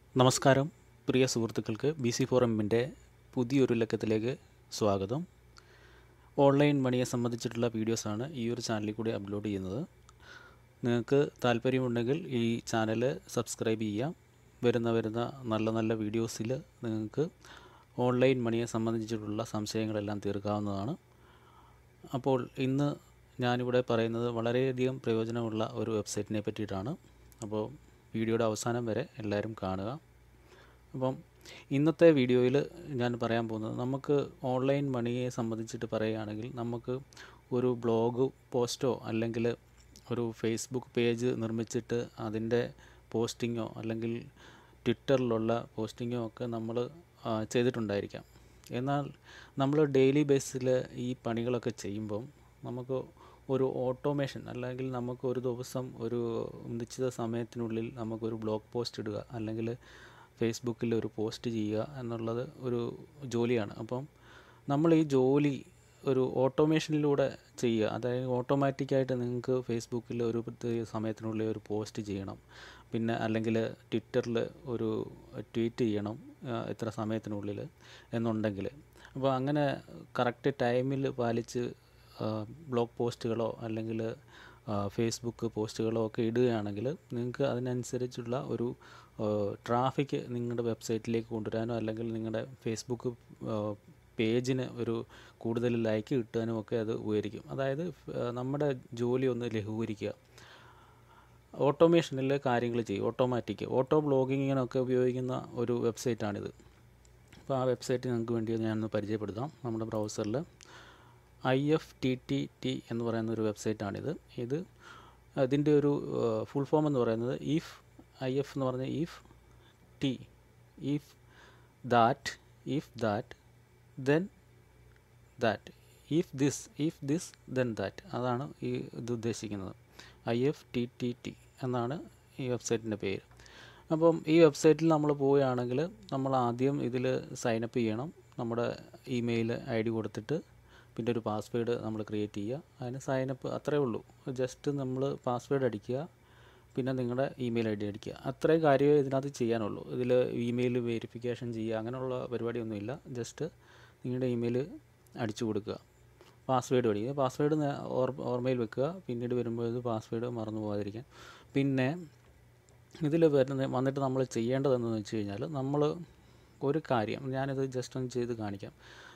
നമസ്കാരം പ്രിയ സുഹൃത്തുക്കൾക്ക് B C ഫോറമിൻ്റെ പുതിയൊരു ലക്കത്തിലേക്ക് സ്വാഗതം ഓൺലൈൻ മണിയെ സംബന്ധിച്ചിട്ടുള്ള വീഡിയോസാണ് ഈ ഒരു ചാനലിൽ കൂടി അപ്ലോഡ് ചെയ്യുന്നത് നിങ്ങൾക്ക് താല്പര്യമുണ്ടെങ്കിൽ ഈ ചാനൽ സബ്സ്ക്രൈബ് ചെയ്യാം വരുന്ന വരുന്ന നല്ല നല്ല വീഡിയോസിൽ നിങ്ങൾക്ക് ഓൺലൈൻ മണിയെ സംബന്ധിച്ചിട്ടുള്ള സംശയങ്ങളെല്ലാം തീർക്കാവുന്നതാണ് അപ്പോൾ ഇന്ന് ഞാനിവിടെ പറയുന്നത് വളരെയധികം പ്രയോജനമുള്ള ഒരു വെബ്സൈറ്റിനെ പറ്റിയിട്ടാണ് അപ്പോൾ വീഡിയോയുടെ അവസാനം വരെ എല്ലാവരും കാണുക അപ്പം ഇന്നത്തെ വീഡിയോയിൽ ഞാൻ പറയാൻ പോകുന്നത് നമുക്ക് ഓൺലൈൻ മണിയെ സംബന്ധിച്ചിട്ട് പറയുകയാണെങ്കിൽ നമുക്ക് ഒരു ബ്ലോഗ് പോസ്റ്റോ അല്ലെങ്കിൽ ഒരു ഫേസ്ബുക്ക് പേജ് നിർമ്മിച്ചിട്ട് അതിൻ്റെ പോസ്റ്റിങ്ങോ അല്ലെങ്കിൽ ട്വിറ്ററിലുള്ള പോസ്റ്റിങ്ങോ ഒക്കെ നമ്മൾ ചെയ്തിട്ടുണ്ടായിരിക്കാം എന്നാൽ നമ്മൾ ഡെയിലി ബേസിൽ ഈ പണികളൊക്കെ ചെയ്യുമ്പം നമുക്ക് ഒരു ഓട്ടോമേഷൻ അല്ലെങ്കിൽ നമുക്ക് ഒരു ദിവസം ഒരു നിശ്ചിത സമയത്തിനുള്ളിൽ നമുക്കൊരു ബ്ലോഗ് പോസ്റ്റ് ഇടുക അല്ലെങ്കിൽ ഫേസ്ബുക്കിൽ ഒരു പോസ്റ്റ് ചെയ്യുക എന്നുള്ളത് ഒരു ജോലിയാണ് അപ്പം നമ്മൾ ഈ ജോലി ഒരു ഓട്ടോമേഷനിലൂടെ ചെയ്യുക അതായത് ഓട്ടോമാറ്റിക്കായിട്ട് നിങ്ങൾക്ക് ഫേസ്ബുക്കിൽ ഒരു പ്രത്യേക സമയത്തിനുള്ളിൽ ഒരു പോസ്റ്റ് ചെയ്യണം പിന്നെ അല്ലെങ്കിൽ ട്വിറ്ററിൽ ഒരു ട്വീറ്റ് ചെയ്യണം ഇത്ര സമയത്തിനുള്ളിൽ എന്നുണ്ടെങ്കിൽ അപ്പോൾ അങ്ങനെ കറക്റ്റ് ടൈമിൽ പാലിച്ച് ബ്ലോഗ് പോസ്റ്റുകളോ അല്ലെങ്കിൽ ഫേസ്ബുക്ക് പോസ്റ്റുകളോ ഒക്കെ ഇടുകയാണെങ്കിൽ നിങ്ങൾക്ക് അതിനനുസരിച്ചുള്ള ഒരു ട്രാഫിക് നിങ്ങളുടെ വെബ്സൈറ്റിലേക്ക് കൊണ്ടുവരാനോ അല്ലെങ്കിൽ നിങ്ങളുടെ ഫേസ്ബുക്ക് പേജിന് ഒരു കൂടുതൽ ലൈക്ക് കിട്ടാനും ഒക്കെ അത് ഉപകരിക്കും അതായത് നമ്മുടെ ജോലി ഒന്ന് ലഘൂകരിക്കുക ഓട്ടോമേഷനിൽ കാര്യങ്ങൾ ചെയ്യും ഓട്ടോമാറ്റിക് ഓട്ടോ ബ്ലോഗിങ്ങിനൊക്കെ ഉപയോഗിക്കുന്ന ഒരു വെബ്സൈറ്റാണിത് അപ്പോൾ ആ വെബ്സൈറ്റ് നിങ്ങൾക്ക് വേണ്ടി ഞാനൊന്ന് പരിചയപ്പെടുത്താം നമ്മുടെ ബ്രൗസറിൽ I F T T T എന്ന് പറയുന്ന ഒരു വെബ്സൈറ്റാണിത് ഇത് ഇതിൻ്റെ ഒരു ഫുൾ ഫോം എന്ന് പറയുന്നത് ഇഫ് ഐ എഫ് എന്ന് പറഞ്ഞാൽ if T if that if that then that if this if this then that അതാണ് ഈ ഇത് ഉദ്ദേശിക്കുന്നത് I F T T T എന്നാണ് ഈ വെബ്സൈറ്റിൻ്റെ പേര് അപ്പം ഈ വെബ്സൈറ്റിൽ നമ്മൾ പോവുകയാണെങ്കിൽ നമ്മൾ ആദ്യം ഇതിൽ സൈനപ്പ് ചെയ്യണം നമ്മുടെ ഇമെയിൽ ഐ ഡി കൊടുത്തിട്ട് പിന്നെ ഒരു പാസ്വേഡ് നമ്മൾ ക്രിയേറ്റ് ചെയ്യുക അതിന് സൈനപ്പ് അത്രയേ ഉള്ളൂ ജസ്റ്റ് നമ്മൾ പാസ്വേഡ് അടിക്കുക പിന്നെ നിങ്ങളുടെ ഇമെയിൽ ഐ ഡി അടിക്കുക അത്രയും കാര്യമേ ഇതിനകത്ത് ചെയ്യാനുള്ളൂ ഇതിൽ ഇമെയിൽ വെരിഫിക്കേഷൻ ചെയ്യുക അങ്ങനെയുള്ള പരിപാടിയൊന്നുമില്ല ജസ്റ്റ് നിങ്ങളുടെ ഇമെയിൽ അടിച്ചു കൊടുക്കുക പാസ്വേഡ് അടിക്കുക പാസ്വേഡ് ഓർമ്മയിൽ വെക്കുക പിന്നീട് വരുമ്പോൾ ഇത് പാസ്വേഡ് മറന്നു പോകാതിരിക്കാൻ പിന്നെ ഇതിൽ വരുന്ന വന്നിട്ട് നമ്മൾ ചെയ്യേണ്ടതെന്ന് വെച്ച് കഴിഞ്ഞാൽ നമ്മൾ ഒരു കാര്യം ഞാനിത് ജസ്റ്റ് ഒന്ന് ചെയ്ത് കാണിക്കാം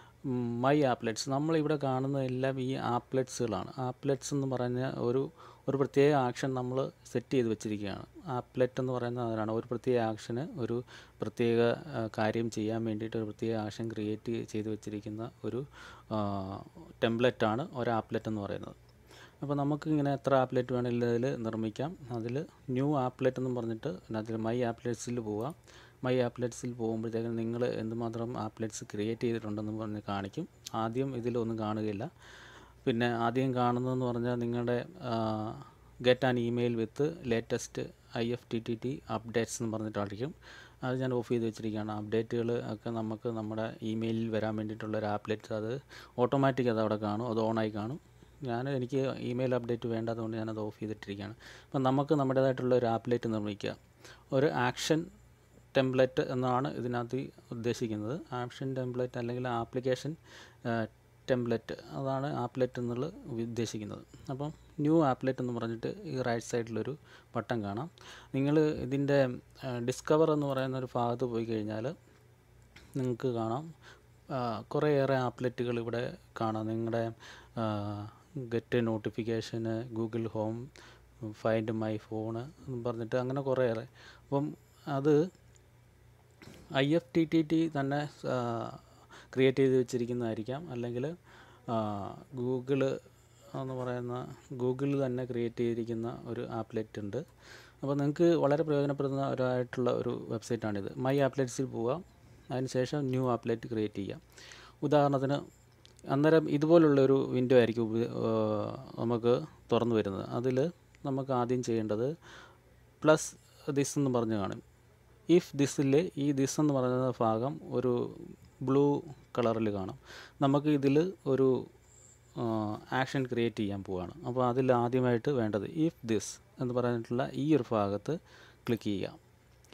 മൈ ആപ്ലെറ്റ്സ് നമ്മളിവിടെ കാണുന്ന എല്ലാം ഈ ആപ്ലെറ്റ്സുകളാണ് ആപ്ലെറ്റ്സ് എന്ന് പറഞ്ഞ ഒരു ഒരു പ്രത്യേക ആക്ഷൻ നമ്മൾ സെറ്റ് ചെയ്ത് വെച്ചിരിക്കുകയാണ് ആപ്ലെറ്റ് എന്ന് പറയുന്ന അതിനാണ് ഒരു പ്രത്യേക ആക്ഷന് ഒരു പ്രത്യേക കാര്യം ചെയ്യാൻ വേണ്ടിയിട്ട് ഒരു പ്രത്യേക ആക്ഷൻ ക്രിയേറ്റ് ചെയ്ത് വെച്ചിരിക്കുന്ന ഒരു ടെംപ്ലെറ്റാണ് ഒരു ആപ്ലെറ്റ് എന്ന് പറയുന്നത് അപ്പോൾ നമുക്ക് ഇങ്ങനെ എത്ര ആപ്ലെറ്റ് വേണമെങ്കിലും അതിൽ നിർമ്മിക്കാം അതിൽ ന്യൂ ആപ്ലെറ്റ് എന്ന് പറഞ്ഞിട്ട് അതിൽ മൈ ആപ്ലെറ്റ്സിൽ പോവാം മൈ ആപ്ലെറ്റ്സിൽ പോകുമ്പോഴത്തേക്കും നിങ്ങൾ എന്തുമാത്രം ആപ്ലെറ്റ്സ് ക്രിയേറ്റ് ചെയ്തിട്ടുണ്ടെന്ന് പറഞ്ഞ് കാണിക്കും ആദ്യം ഇതിലൊന്നും കാണുകയില്ല പിന്നെ ആദ്യം കാണുന്നതെന്ന് പറഞ്ഞാൽ നിങ്ങളുടെ get an email with latest I F T T T updates എന്ന് പറഞ്ഞിട്ടായിരിക്കും അത് ഞാൻ ഓഫ് ചെയ്ത് വെച്ചിരിക്കുകയാണ് അപ്ഡേറ്റുകൾ ഒക്കെ നമുക്ക് നമ്മുടെ ഇമെയിലിൽ വരാൻ വേണ്ടിയിട്ടുള്ള ഒരു ആപ്ലെറ്റ് അത് ഓട്ടോമാറ്റിക് അത് അവിടെ കാണും അത് ഓണായി കാണും ഞാൻ എനിക്ക് ഇമെയിൽ അപ്ഡേറ്റ് വേണ്ടാത്തതുകൊണ്ട് ഞാനത് ഓഫ് ചെയ്തിട്ടിരിക്കുകയാണ് അപ്പം നമുക്ക് നമ്മുടേതായിട്ടുള്ള ഒരു ആപ്ലെറ്റ് നിർമ്മിക്കുക ഒരു ആക്ഷൻ ടെംപ്ലേറ്റ് എന്നാണ് ഇതിനകത്ത് ഉദ്ദേശിക്കുന്നത് ആക്ഷൻ ടെംപ്ലേറ്റ് അല്ലെങ്കിൽ ആപ്ലിക്കേഷൻ ടെംപ്ലേറ്റ് അതാണ് ആപ്ലെറ്റ് എന്നുള്ള ഉദ്ദേശിക്കുന്നത് അപ്പം ന്യൂ ആപ്ലെറ്റ് എന്ന് പറഞ്ഞിട്ട് ഈ റൈറ്റ് സൈഡിലൊരു ബട്ടൺ കാണാം നിങ്ങൾ ഇതിൻ്റെ ഡിസ്കവർ എന്ന് പറയുന്ന ഒരു ഭാഗത്ത് പോയി കഴിഞ്ഞാൽ നിങ്ങൾക്ക് കാണാം കുറേയേറെ ആപ്ലെറ്റുകൾ ഇവിടെ കാണാം നിങ്ങളുടെ ഗെറ്റ് നോട്ടിഫിക്കേഷന് Google Home find my phone എന്ന് പറഞ്ഞിട്ട് അങ്ങനെ കുറേയേറെ അപ്പം അത് I F T T T തന്നെ ക്രിയേറ്റ് ചെയ്ത് വെച്ചിരിക്കുന്നതായിരിക്കാം അല്ലെങ്കിൽ ഗൂഗിള് എന്ന് പറയുന്ന ഗൂഗിളിൽ തന്നെ ക്രിയേറ്റ് ചെയ്തിരിക്കുന്ന ഒരു ആപ്ലെറ്റ് ഉണ്ട് അപ്പോൾ നിങ്ങൾക്ക് വളരെ പ്രയോജനപ്രദമായിട്ടുള്ള ഒരു വെബ്സൈറ്റാണിത് മൈ ആപ്ലെറ്റ്സിൽ പോവുക അതിനുശേഷം ന്യൂ ആപ്ലെറ്റ് ക്രിയേറ്റ് ചെയ്യുക ഉദാഹരണത്തിന് അന്നേരം ഇതുപോലുള്ളൊരു വിൻഡോ ആയിരിക്കും നമുക്ക് തുറന്നു വരുന്നത് അതിൽ നമുക്ക് ആദ്യം ചെയ്യേണ്ടത് പ്ലസ് ദിസ് എന്ന് പറഞ്ഞ് കാണും ഇഫ് ദിസിൽ ഈ ദിസ് എന്ന് പറയുന്ന ഭാഗം ഒരു ബ്ലൂ കളറിൽ കാണാം നമുക്ക് ഇതിൽ ഒരു ആക്ഷൻ ക്രിയേറ്റ് ചെയ്യാൻ പോവുകയാണ് അപ്പോൾ അതിൽ ആദ്യമായിട്ട് വേണ്ടത് ഇഫ് ദിസ് എന്ന് പറഞ്ഞിട്ടുള്ള ഈ ഒരു ഭാഗത്ത് ക്ലിക്ക് ചെയ്യുക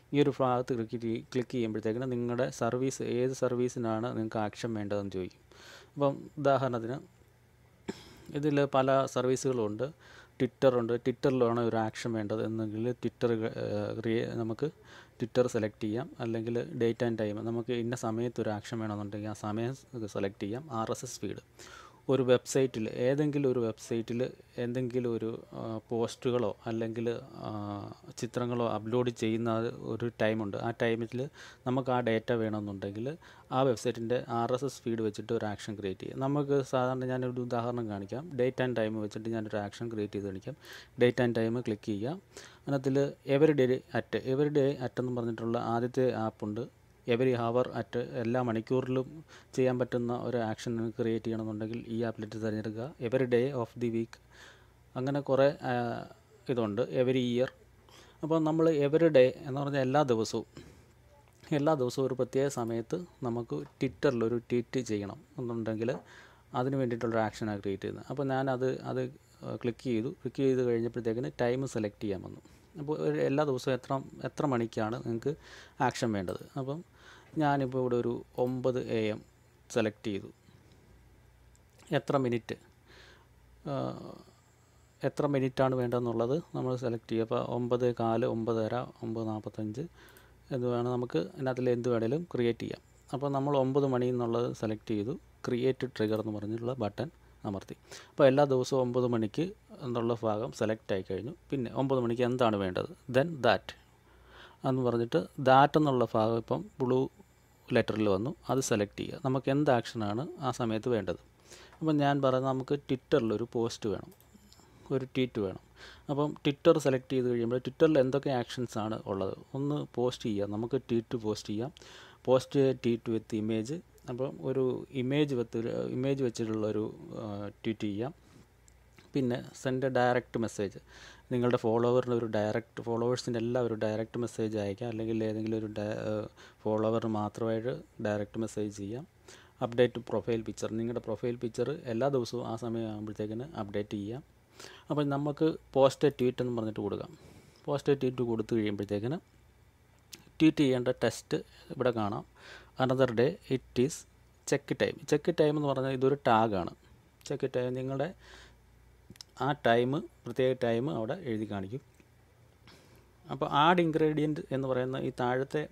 ഈ ഒരു ഭാഗത്ത് ക്ലിക്ക് ചെയ് ക്ലിക്ക് ചെയ്യുമ്പോഴത്തേക്കിന് നിങ്ങളുടെ സർവീസ് ഏത് സർവീസിനാണ് നിങ്ങൾക്ക് ആക്ഷൻ വേണ്ടതെന്ന് ചോദിക്കും അപ്പം ഉദാഹരണത്തിന് ഇതിൽ പല സർവീസുകളുണ്ട് ട്വിറ്ററുണ്ട് ട്വിറ്ററിലാണ് ഒരു ആക്ഷൻ വേണ്ടത് എന്നെങ്കിൽ ട്വിറ്റർ ക്രിയേ നമുക്ക് ട്വിറ്റർ സെലക്ട് ചെയ്യാം അല്ലെങ്കിൽ ഡേറ്റ് ആൻഡ് ടൈം നമുക്ക് ഇന്ന സമയത്ത് ഒരു ആക്ഷൻ വേണമെന്നുണ്ടെങ്കിൽ ആ സമയം സെലക്ട് ചെയ്യാം ആർ എസ് എസ് ഫീഡ് ഒരു വെബ്സൈറ്റിൽ ഏതെങ്കിലും ഒരു വെബ്സൈറ്റിൽ എന്തെങ്കിലും ഒരു പോസ്റ്റുകളോ അല്ലെങ്കിൽ ചിത്രങ്ങളോ അപ്ലോഡ് ചെയ്യുന്ന ഒരു ടൈമുണ്ട് ആ ടൈമിൽ നമുക്ക് ആ ഡേറ്റ വേണമെന്നുണ്ടെങ്കിൽ ആ വെബ്സൈറ്റിൻ്റെ ആർ എസ് എസ് ഫീഡ് വെച്ചിട്ട് ഒരു ആക്ഷൻ ക്രിയേറ്റ് ചെയ്യാം നമുക്ക് സാധാരണ ഞാനൊരു ഉദാഹരണം കാണിക്കാം ഡേറ്റ് ആൻഡ് ടൈം വെച്ചിട്ട് ഞാനൊരു ആക്ഷൻ ക്രിയേറ്റ് ചെയ്ത് കാണിക്കാം ഡേറ്റ് ആൻഡ് ടൈം ക്ലിക്ക് ചെയ്യുക അതിനകത്തിൽ every day at every day at എന്ന് പറഞ്ഞിട്ടുള്ള ആദ്യത്തെ ആപ്പുണ്ട് എവറി ഹവർ അറ്റ് എല്ലാ മണിക്കൂറിലും ചെയ്യാൻ പറ്റുന്ന ഒരു ആക്ഷൻ ക്രിയേറ്റ് ചെയ്യണമെന്നുണ്ടെങ്കിൽ ഈ ആപ്ലിറ്റ് തിരഞ്ഞെടുക്കുക every day of the week അങ്ങനെ കുറേ ഇതുണ്ട് എവറി ഇയർ അപ്പോൾ നമ്മൾ എവറി ഡേ എന്ന് പറഞ്ഞാൽ എല്ലാ ദിവസവും എല്ലാ ദിവസവും ഒരു പ്രത്യേക സമയത്ത് നമുക്ക് ട്വിറ്ററിൽ ഒരു ട്വീറ്റ് ചെയ്യണം എന്നുണ്ടെങ്കിൽ അതിന് വേണ്ടിയിട്ടുള്ളൊരു ആക്ഷനാണ് ക്രിയേറ്റ് ചെയ്യുന്നത് അപ്പോൾ ഞാനത് അത് ക്ലിക്ക് ചെയ്തു ക്ലിക്ക് ചെയ്ത് കഴിഞ്ഞപ്പോഴത്തേക്കിന് ടൈം സെലക്ട് ചെയ്യാൻ വന്നു അപ്പോൾ ഒരു എല്ലാ ദിവസവും എത്ര എത്ര മണിക്കാണ് നിങ്ങൾക്ക് ആക്ഷൻ വേണ്ടത് അപ്പം ഞാനിപ്പോൾ ഇവിടെ ഒരു ഒമ്പത് എ എം സെലക്ട് ചെയ്തു എത്ര മിനിറ്റ് എത്ര മിനിറ്റാണ് വേണ്ടതെന്നുള്ളത് നമ്മൾ സെലക്ട് ചെയ്യുക അപ്പോൾ ഒമ്പത് കാല് ഒമ്പതര ഒമ്പത് നാൽപ്പത്തഞ്ച് എന്ന് വേണം നമുക്ക് അതിനകത്തിൽ എന്ത് വേണേലും ക്രിയേറ്റ് ചെയ്യാം അപ്പോൾ നമ്മൾ ഒമ്പത് മണി എന്നുള്ളത് സെലക്ട് ചെയ്തു ക്രിയേറ്റ് ട്രിഗർ എന്ന് പറഞ്ഞിട്ടുള്ള ബട്ടൺ അമർത്തി അപ്പോൾ എല്ലാ ദിവസവും ഒമ്പത് മണിക്ക് എന്നുള്ള ഭാഗം സെലക്ട് ആയി കഴിഞ്ഞു പിന്നെ ഒമ്പത് മണിക്ക് എന്താണ് വേണ്ടത് ദെൻ ദാറ്റ് എന്ന് പറഞ്ഞിട്ട് ദാറ്റ് എന്നുള്ള ഭാഗം ഇപ്പം ബ്ലൂ ലെറ്ററിൽ വന്നു അത് സെലക്ട് ചെയ്യുക നമുക്ക് എന്ത് ആക്ഷനാണ് ആ സമയത്ത് വേണ്ടത് അപ്പം ഞാൻ പറയുന്നത് നമുക്ക് ട്വിറ്ററിലൊരു പോസ്റ്റ് വേണം ഒരു ട്വീറ്റ് വേണം അപ്പം ട്വിറ്റർ സെലക്ട് ചെയ്ത് കഴിയുമ്പോൾ ട്വിറ്ററിൽ എന്തൊക്കെ ആക്ഷൻസ് ആണ് ഉള്ളത് ഒന്ന് പോസ്റ്റ് ചെയ്യുക നമുക്ക് ട്വീറ്റ് പോസ്റ്റ് ചെയ്യാം പോസ്റ്റ് ട്വീറ്റ് വിത്ത് ഇമേജ് അപ്പം ഒരു ഇമേജ് വെത്ത് ഇമേജ് വെച്ചിട്ടുള്ള ഒരു ട്വീറ്റ് ചെയ്യാം പിന്നെ സെൻഡ് ഡയറക്റ്റ് മെസ്സേജ് നിങ്ങളുടെ ഫോളോവറിന് ഒരു ഡയറക്റ്റ് ഫോളോവേഴ്സിൻ്റെ എല്ലാം ഒരു ഡയറക്റ്റ് മെസ്സേജ് അയക്കാം അല്ലെങ്കിൽ ഏതെങ്കിലും ഒരു ഫോളോവറിന് മാത്രമായിട്ട് ഡയറക്റ്റ് മെസ്സേജ് ചെയ്യാം അപ്ഡേറ്റ് പ്രൊഫൈൽ പിക്ചർ നിങ്ങളുടെ പ്രൊഫൈൽ പിക്ചർ എല്ലാ ദിവസവും ആ സമയം ആകുമ്പോഴത്തേക്കിന് അപ്ഡേറ്റ് ചെയ്യാം അപ്പോൾ നമുക്ക് പോസ്റ്റ് ട്വീറ്റ് എന്ന് പറഞ്ഞിട്ട് കൊടുക്കാം പോസ്റ്റ് ട്വീറ്റ് കൊടുത്തു കഴിയുമ്പോഴത്തേക്കിന് ട്വീറ്റ് ചെയ്യേണ്ട ടെസ്റ്റ് ഇവിടെ കാണാം another day it is check time check time എന്ന് പറഞ്ഞാൽ ഇതൊരു ടാഗാണ് ചെക്ക് ടൈം നിങ്ങളുടെ ആ ടൈം പ്രത്യേക ടൈം അവിടെ എഴുതി കാണിക്കും അപ്പോൾ ആഡ് ഇൻഗ്രീഡിയൻറ്റ് എന്ന് പറയുന്ന ഈ താഴത്തെ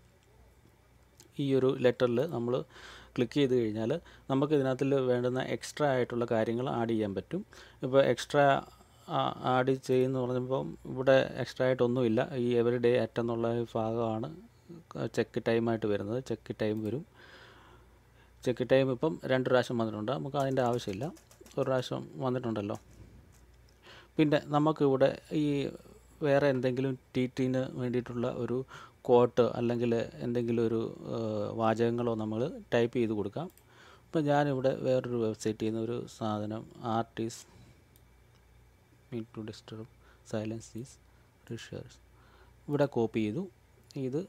ഈ ഒരു ലെറ്ററിൽ നമ്മൾ ക്ലിക്ക് ചെയ്ത് കഴിഞ്ഞാൽ നമുക്ക് ഇതിനകത്തിൽ വേണ്ടുന്ന എക്സ്ട്രാ ആയിട്ടുള്ള കാര്യങ്ങൾ ആഡ് ചെയ്യാൻ പറ്റും ഇപ്പോൾ എക്സ്ട്രാ ആഡ് ചെയ്യുന്ന പറഞ്ഞപ്പോൾ ഇവിടെ എക്സ്ട്രാ ആയിട്ടൊന്നുമില്ല ഈ എവറി ഡേ അറ്റ് എന്നുള്ള ഭാഗമാണ് ചെക്ക് ടൈമായിട്ട് വരുന്നത് ചെക്ക് ടൈം വരും ചെക്ക് ടൈം ഇപ്പം രണ്ട് പ്രാവശ്യം വന്നിട്ടുണ്ട് നമുക്ക് അതിൻ്റെ ആവശ്യമില്ല ഒരു പ്രാവശ്യം വന്നിട്ടുണ്ടല്ലോ പിന്നെ നമുക്കിവിടെ ഈ വേറെ എന്തെങ്കിലും ടി ടിന് വേണ്ടിയിട്ടുള്ള ഒരു കോട്ട് അല്ലെങ്കിൽ എന്തെങ്കിലും ഒരു വാചകങ്ങളോ നമ്മൾ ടൈപ്പ് ചെയ്ത് കൊടുക്കാം ഇപ്പം ഞാനിവിടെ വേറൊരു വെബ്സൈറ്റിൽ നിന്ന് ഒരു സാധനം artist mean to disturb silence is riches ഇവിടെ കോപ്പി ചെയ്തു ഇത്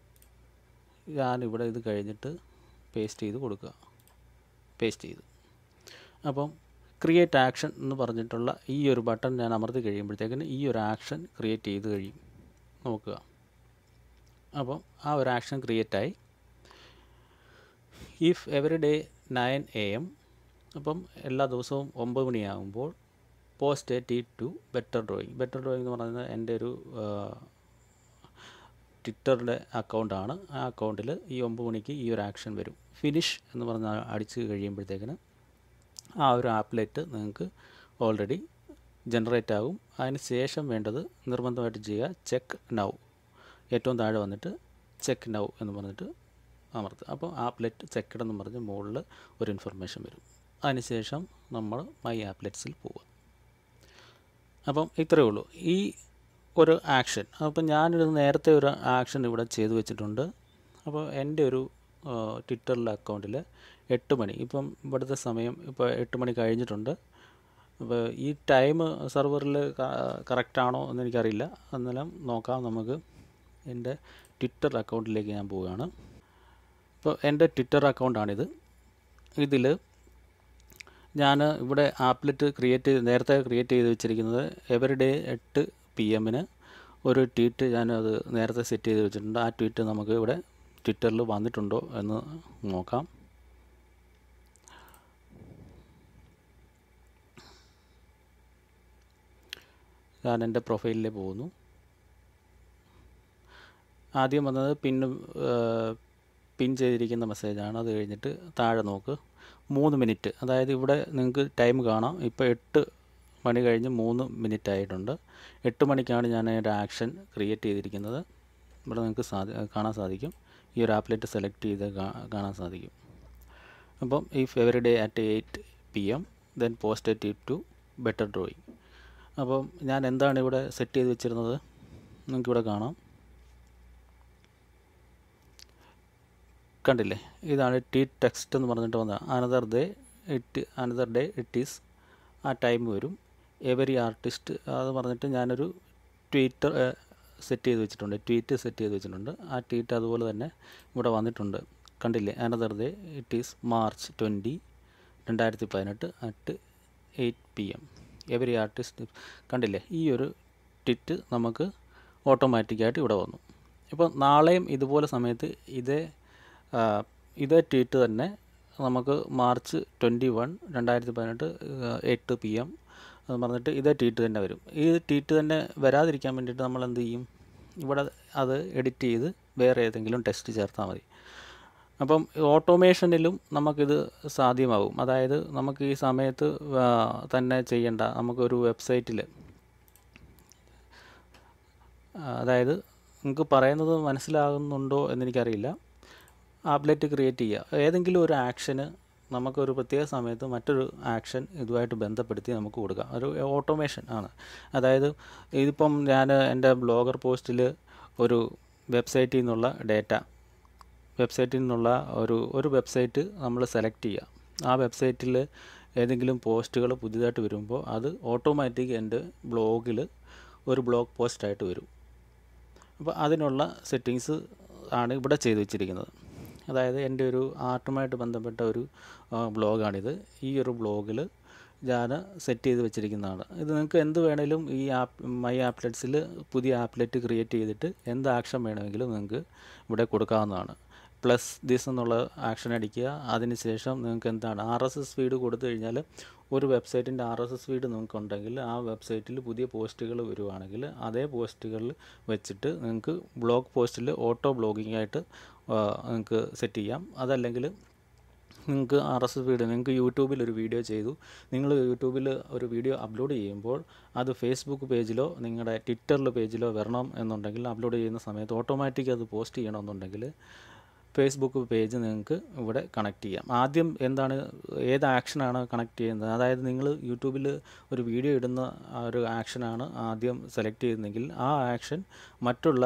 ഞാനിവിടെ ഇത് കഴിഞ്ഞിട്ട് പേസ്റ്റ് ചെയ്ത് കൊടുക്കുക പേസ്റ്റ് ചെയ്തു അപ്പം ക്രിയേറ്റ് ആക്ഷൻ എന്ന് പറഞ്ഞിട്ടുള്ള ഈ ഒരു ബട്ടൺ ഞാൻ അമർത്തി കഴിയുമ്പോഴത്തേക്കിന് ഈ ഒരു ആക്ഷൻ ക്രിയേറ്റ് ചെയ്ത് കഴിയും നോക്കുക അപ്പം ആ ഒരു ആക്ഷൻ ക്രിയേറ്റ് ആയി if every day nine A M അപ്പം എല്ലാ ദിവസവും ഒമ്പത് മണിയാകുമ്പോൾ post it to better drawing better drawing എന്ന് പറയുന്നത് എൻ്റെ ഒരു ട്വിറ്ററിൻ്റെ അക്കൗണ്ടാണ് ആ അക്കൗണ്ടിൽ ഈ ഒമ്പത് മണിക്ക് ഈ ഒരു ആക്ഷൻ വരും ഫിനിഷ് എന്ന് പറഞ്ഞ അടിച്ച് കഴിയുമ്പോഴത്തേക്കിന് ആ ഒരു ആപ്ലെറ്റ് നിങ്ങൾക്ക് ഓൾറെഡി ജനറേറ്റ് ആകും അതിന് ശേഷം വേണ്ടത് നിർബന്ധമായിട്ട് ചെയ്യുക ചെക്ക് നൗ ഏറ്റവും താഴെ വന്നിട്ട് ചെക്ക് നൗ എന്ന് പറഞ്ഞിട്ട് അമർത്തുക അപ്പോൾ ആപ്ലെറ്റ് ചെക്കഡ് എന്ന് പറഞ്ഞ് മുകളിൽ ഒരു ഇൻഫർമേഷൻ വരും അതിനുശേഷം നമ്മൾ മൈ ആപ്ലെറ്റ്സിൽ പോവുക അപ്പം ഇത്രയേ ഉള്ളൂ ഈ ഒരു ആക്ഷൻ അപ്പം ഞാനൊരു നേരത്തെ ഒരു ആക്ഷൻ ഇവിടെ ചെയ്തു വെച്ചിട്ടുണ്ട് അപ്പോൾ എൻ്റെ ഒരു ട്വിറ്ററിലെ അക്കൗണ്ടിൽ എട്ട് മണി ഇപ്പം ഇവിടുത്തെ സമയം ഇപ്പോൾ എട്ട് മണി കഴിഞ്ഞിട്ടുണ്ട് അപ്പോൾ ഈ ടൈം സെർവറിൽ കറക്റ്റാണോ എന്ന് എനിക്കറിയില്ല എന്നാലും നോക്കാം നമുക്ക് എൻ്റെ ട്വിറ്റർ അക്കൗണ്ടിലേക്ക് ഞാൻ പോവുകയാണ് ഇപ്പോൾ എൻ്റെ ട്വിറ്റർ അക്കൗണ്ടാണിത് ഇതിൽ ഞാൻ ഇവിടെ ആപ്ലെറ്റ് ക്രിയേറ്റ് ചെയ്ത് നേരത്തെ ക്രിയേറ്റ് ചെയ്ത് വെച്ചിരിക്കുന്നത് എവറി ഡേ എട്ട് പി എമ്മിന് ഒരു ട്വീറ്റ് ഞാനത് നേരത്തെ സെറ്റ് ചെയ്ത് വെച്ചിട്ടുണ്ട് ആ ട്വീറ്റ് നമുക്ക് ഇവിടെ ട്വിറ്ററിൽ വന്നിട്ടുണ്ടോ എന്ന് നോക്കാം ഞാൻ എൻ്റെ പ്രൊഫൈലിൽ പോകുന്നു ആദ്യം വന്നത് പിന്ന് പിൻ ചെയ്തിരിക്കുന്ന മെസ്സേജാണ് അത് കഴിഞ്ഞിട്ട് താഴെ നോക്ക് മൂന്ന് മിനിറ്റ് അതായത് ഇവിടെ നിങ്ങൾക്ക് ടൈം കാണാം ഇപ്പോൾ എട്ട് മണി കഴിഞ്ഞ് മൂന്ന് മിനിറ്റ് ആയിട്ടുണ്ട് എട്ട് മണിക്കാണ് ഞാൻ ഒരു ആക്ഷൻ ക്രിയേറ്റ് ചെയ്തിരിക്കുന്നത് ഇവിടെ നിങ്ങൾക്ക് സാധി കാണാൻ സാധിക്കും ഈ ഒരു ആപ്ലെറ്റ് സെലക്ട് ചെയ്ത് കാണാൻ സാധിക്കും അപ്പം if every day at eight P M then post it to better drawing അപ്പം ഞാൻ എന്താണ് ഇവിടെ സെറ്റ് ചെയ്ത് വെച്ചിരുന്നത് നിങ്ങൾക്കിവിടെ കാണാം കണ്ടില്ലേ ഇതാണ് ടി ടെക്സ്റ്റ് എന്ന് പറഞ്ഞിട്ട് വന്നത് another day it another day it is ആ ടൈം വരും എവരി ആർട്ടിസ്റ്റ് അത് പറഞ്ഞിട്ട് ഞാനൊരു ട്വീറ്റർ സെറ്റ് ചെയ്ത് വെച്ചിട്ടുണ്ട് ട്വീറ്റ് സെറ്റ് ചെയ്ത് വെച്ചിട്ടുണ്ട് ആ ട്വീറ്റ് അതുപോലെ തന്നെ ഇവിടെ വന്നിട്ടുണ്ട് കണ്ടില്ലേ another day it is March twenty രണ്ടായിരത്തി പതിനെട്ട് at eight P M every artist കണ്ടില്ലേ ഈ ഒരു ട്വിറ്റ് നമുക്ക് ഓട്ടോമാറ്റിക്കായിട്ട് ഇവിടെ വന്നു ഇപ്പോൾ നാളെയും ഇതുപോലെ സമയത്ത് ഇതേ ഇതേ ട്വീറ്റ് തന്നെ നമുക്ക് മാർച്ച് ട്വൻറ്റി വൺ രണ്ടായിരത്തി പതിനെട്ട് എട്ട് പി എം എന്ന് പറഞ്ഞിട്ട് ഇതേ ട്വീറ്റ് തന്നെ വരും ഈ ട്വീറ്റ് തന്നെ വരാതിരിക്കാൻ വേണ്ടിയിട്ട് നമ്മൾ എന്ത് ചെയ്യും ഇവിടെ അത് എഡിറ്റ് ചെയ്ത് വേറെ ഏതെങ്കിലും ടെക്സ്റ്റ് ചേർത്താൽ മതി അപ്പം ഓട്ടോമേഷനിലും നമുക്കിത് സാധ്യമാവും അതായത് നമുക്ക് ഈ സമയത്ത് തന്നെ ചെയ്യേണ്ട നമുക്കൊരു വെബ്സൈറ്റിൽ അതായത് നിങ്ങൾക്ക് പറയുന്നത് മനസ്സിലാകുന്നുണ്ടോ എന്നെനിക്കറിയില്ല ആപ്ലെറ്റ് ക്രിയേറ്റ് ചെയ്യുക ഏതെങ്കിലും ഒരു ആക്ഷന് നമുക്കൊരു പ്രത്യേക സമയത്ത് മറ്റൊരു ആക്ഷൻ ഇതുമായിട്ട് ബന്ധപ്പെടുത്തി നമുക്ക് കൊടുക്കാം ഒരു ഓട്ടോമേഷൻ ആണ് അതായത് ഇതിപ്പം ഞാൻ എൻ്റെ ബ്ലോഗർ പോസ്റ്റിൽ ഒരു വെബ്സൈറ്റിൽ നിന്നുള്ള ഡേറ്റ വെബ്സൈറ്റിൽ നിന്നുള്ള ഒരു ഒരു വെബ്സൈറ്റ് നമ്മൾ സെലക്ട് ചെയ്യുക ആ വെബ്സൈറ്റിൽ ഏതെങ്കിലും പോസ്റ്റുകൾ പുതിയതായിട്ട് വരുമ്പോൾ അത് ഓട്ടോമാറ്റിക് എൻ്റെ ബ്ലോഗിൽ ഒരു ബ്ലോഗ് പോസ്റ്റായിട്ട് വരും അപ്പോൾ അതിനുള്ള സെറ്റിങ്സ് ആണ് ഇവിടെ ചെയ്തു വെച്ചിരിക്കുന്നത് അതായത് എൻ്റെ ഒരു ആർട്ടുമായിട്ട് ബന്ധപ്പെട്ട ഒരു ബ്ലോഗാണിത് ഈ ഒരു ബ്ലോഗിൽ ഞാൻ സെറ്റ് ചെയ്ത് വെച്ചിരിക്കുന്നതാണ് ഇത് നിങ്ങൾക്ക് എന്ത് വേണേലും ഈ ആപ്പ് മൈ ആപ്ലെറ്റ്സിൽ പുതിയ ആപ്ലെറ്റ് ക്രിയേറ്റ് ചെയ്തിട്ട് എന്ത് ആക്ഷൻ വേണമെങ്കിലും നിങ്ങൾക്ക് ഇവിടെ കൊടുക്കാവുന്നതാണ് പ്ലസ് ദിസ് എന്നുള്ള ആക്ഷൻ അടിക്കുക അതിനുശേഷം നിങ്ങൾക്ക് എന്താണ് ആർ എസ് എസ് ഫീഡ് കൊടുത്തു കഴിഞ്ഞാൽ ഒരു വെബ്സൈറ്റിൻ്റെ ആർ എസ് എസ് ഫീഡ് നിങ്ങൾക്ക് ഉണ്ടെങ്കിൽ ആ വെബ്സൈറ്റിൽ പുതിയ പോസ്റ്റുകൾ വരുവാണെങ്കിൽ അതേ പോസ്റ്റുകളിൽ വെച്ചിട്ട് നിങ്ങൾക്ക് ബ്ലോഗ് പോസ്റ്റിൽ ഓട്ടോ ബ്ലോഗിംഗ് ആയിട്ട് നിങ്ങൾക്ക് സെറ്റ് ചെയ്യാം അതല്ലെങ്കിൽ നിങ്ങൾക്ക് ആർ എസ് എസ് ഫീഡ് നിങ്ങൾക്ക് യൂട്യൂബിൽ ഒരു വീഡിയോ ചെയ്തു നിങ്ങൾ യൂട്യൂബിൽ ഒരു വീഡിയോ അപ്ലോഡ് ചെയ്യുമ്പോൾ അത് ഫേസ്ബുക്ക് പേജിലോ നിങ്ങളുടെ ട്വിറ്ററിൽ പേജിലോ വരണം എന്നുണ്ടെങ്കിൽ അപ്ലോഡ് ചെയ്യുന്ന സമയത്ത് ഓട്ടോമാറ്റിക് അത് പോസ്റ്റ് ചെയ്യണമെന്നുണ്ടെങ്കിൽ ഫേസ്ബുക്ക് പേജ് നിങ്ങൾക്ക് ഇവിടെ കണക്ട് ചെയ്യാം ആദ്യം എന്താണ് ഏത് ആക്ഷനാണ് കണക്ട് ചെയ്യുന്നത് അതായത് നിങ്ങൾ യൂട്യൂബിൽ ഒരു വീഡിയോ ഇടുന്ന ആ ഒരു ആക്ഷനാണ് ആദ്യം സെലക്ട് ചെയ്യുന്നതെങ്കിൽ ആ ആക്ഷൻ മറ്റുള്ള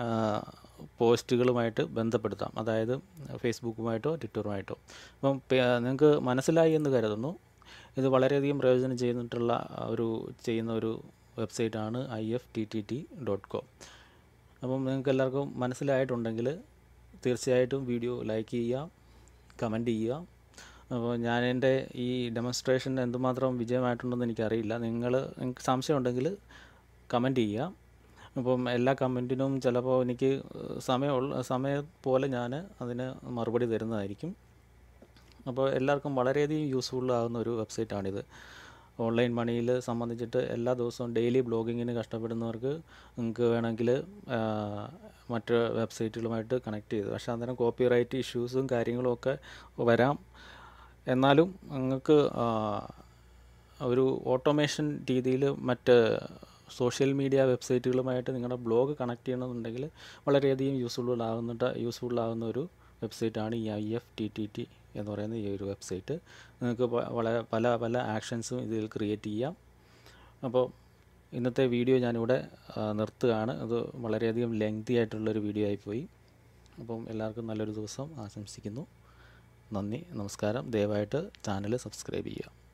പോസ്റ്റുകളുമായിട്ട് ബന്ധപ്പെടുത്താം അതായത് ഫേസ്ബുക്കുമായിട്ടോ ട്വിറ്ററുമായിട്ടോ അപ്പം നിങ്ങൾക്ക് മനസ്സിലായി എന്ന് കരുതുന്നു ഇത് വളരെയധികം പ്രയോജനം ചെയ്യുന്നിട്ടുള്ള ഒരു ചെയ്യുന്ന ഒരു വെബ്സൈറ്റാണ് I F T T T dot com അപ്പം നിങ്ങൾക്ക് എല്ലാവർക്കും മനസ്സിലായിട്ടുണ്ടെങ്കിൽ തീർച്ചയായിട്ടും വീഡിയോ ലൈക്ക് ചെയ്യുക കമൻറ്റ് ചെയ്യുക അപ്പോൾ ഞാൻ എൻ്റെ ഈ ഡെമോൺസ്ട്രേഷൻ എന്തുമാത്രം വിജയമായിട്ടുണ്ടെന്ന് എനിക്കറിയില്ല നിങ്ങൾ നിങ്ങൾക്ക് സംശയമുണ്ടെങ്കിൽ കമൻറ്റ് ചെയ്യുക അപ്പം എല്ലാ കമൻറ്റിനും ചിലപ്പോൾ എനിക്ക് സമയമുള്ള സമയം പോലെ ഞാൻ അതിന് മറുപടി തരുന്നതായിരിക്കും അപ്പോൾ എല്ലാവർക്കും വളരെയധികം യൂസ്ഫുൾ ആകുന്ന ഒരു വെബ്സൈറ്റാണിത് ഓൺലൈൻ മണിയിൽ സംബന്ധിച്ചിട്ട് എല്ലാ ദിവസവും ഡെയിലി ബ്ലോഗിങ്ങിന് കഷ്ടപ്പെടുന്നവർക്ക് നിങ്ങൾക്ക് വേണമെങ്കിൽ മറ്റ് വെബ്സൈറ്റുകളുമായിട്ട് കണക്ട് ചെയ്ത് പക്ഷേ അന്നേരം കോപ്പി റൈറ്റ് ഇഷ്യൂസും കാര്യങ്ങളും ഒക്കെ വരാം എന്നാലും നിങ്ങൾക്ക് ഒരു ഓട്ടോമേഷൻ രീതിയിൽ മറ്റ് സോഷ്യൽ മീഡിയ വെബ്സൈറ്റുകളുമായിട്ട് നിങ്ങളുടെ ബ്ലോഗ് കണക്ട് ചെയ്യണമെന്നുണ്ടെങ്കിൽ വളരെയധികം യൂസ്ഫുൾ ആകുന്നുണ്ട് യൂസ്ഫുൾ ആകുന്ന ഒരു വെബ്സൈറ്റാണ് ഈ I F T T T എന്ന് പറയുന്ന ഈ ഒരു വെബ്സൈറ്റ് നിങ്ങൾക്ക് വളരെ പല പല ആക്ഷൻസും ഇതിൽ ക്രിയേറ്റ് ചെയ്യാം അപ്പോൾ ഇന്നത്തെ വീഡിയോ ഞാനിവിടെ നിർത്തുകയാണ് അത് വളരെയധികം ലെങ്തി ആയിട്ടുള്ളൊരു വീഡിയോ ആയിപ്പോയി അപ്പം എല്ലാവർക്കും നല്ലൊരു ദിവസം ആശംസിക്കുന്നു നന്ദി നമസ്കാരം ദയവായിട്ട് ചാനൽ സബ്സ്ക്രൈബ് ചെയ്യുക